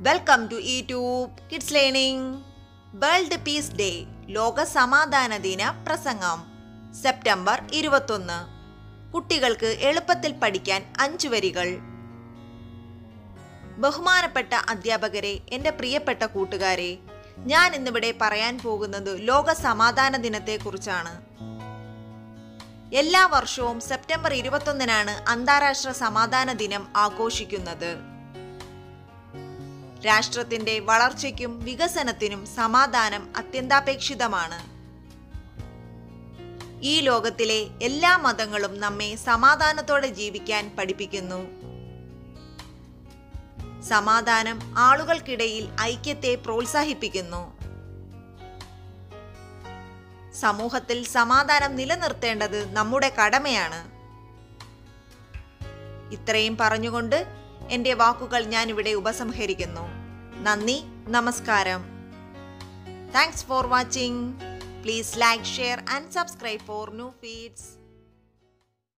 welcome to E tube kids learning world peace day ലോക സമാധാന ദിന പ്രസംഗം സെപ്റ്റംബർ ഇരുപത്തൊന്ന് കുട്ടികൾക്ക് എളുപ്പത്തിൽ പഠിക്കാൻ അഞ്ചു വരികൾ ബഹുമാനപ്പെട്ട അധ്യാപകരെ എൻ്റെ പ്രിയപ്പെട്ട കൂട്ടുകാരെ ഞാൻ ഇന്നിവിടെ പറയാൻ പോകുന്നത് ലോക സമാധാന ദിനത്തെക്കുറിച്ചാണ് എല്ലാ വർഷവും സെപ്റ്റംബർ ഇരുപത്തൊന്നിനാണ് അന്താരാഷ്ട്ര സമാധാന ദിനം ആഘോഷിക്കുന്നത് രാഷ്ട്രത്തിന്റെ വളർച്ചയ്ക്കും വികസനത്തിനും സമാധാനം അത്യന്താപേക്ഷിതമാണ് ഈ ലോകത്തിലെ എല്ലാ മതങ്ങളും നമ്മെ സമാധാനത്തോടെ ജീവിക്കാൻ പഠിപ്പിക്കുന്നു സമാധാനം ആളുകൾക്കിടയിൽ ഐക്യത്തെ പ്രോത്സാഹിപ്പിക്കുന്നു സമൂഹത്തിൽ സമാധാനം നിലനിർത്തേണ്ടത് നമ്മുടെ കടമയാണ് ഇത്രയും പറഞ്ഞുകൊണ്ട് എൻ്റെ വാക്കുകൾ ഞാൻ ഇവിടെ ഉപസംഹരിക്കുന്നു നന്ദി നമസ്കാരം thanks for watching please like share and subscribe for new feeds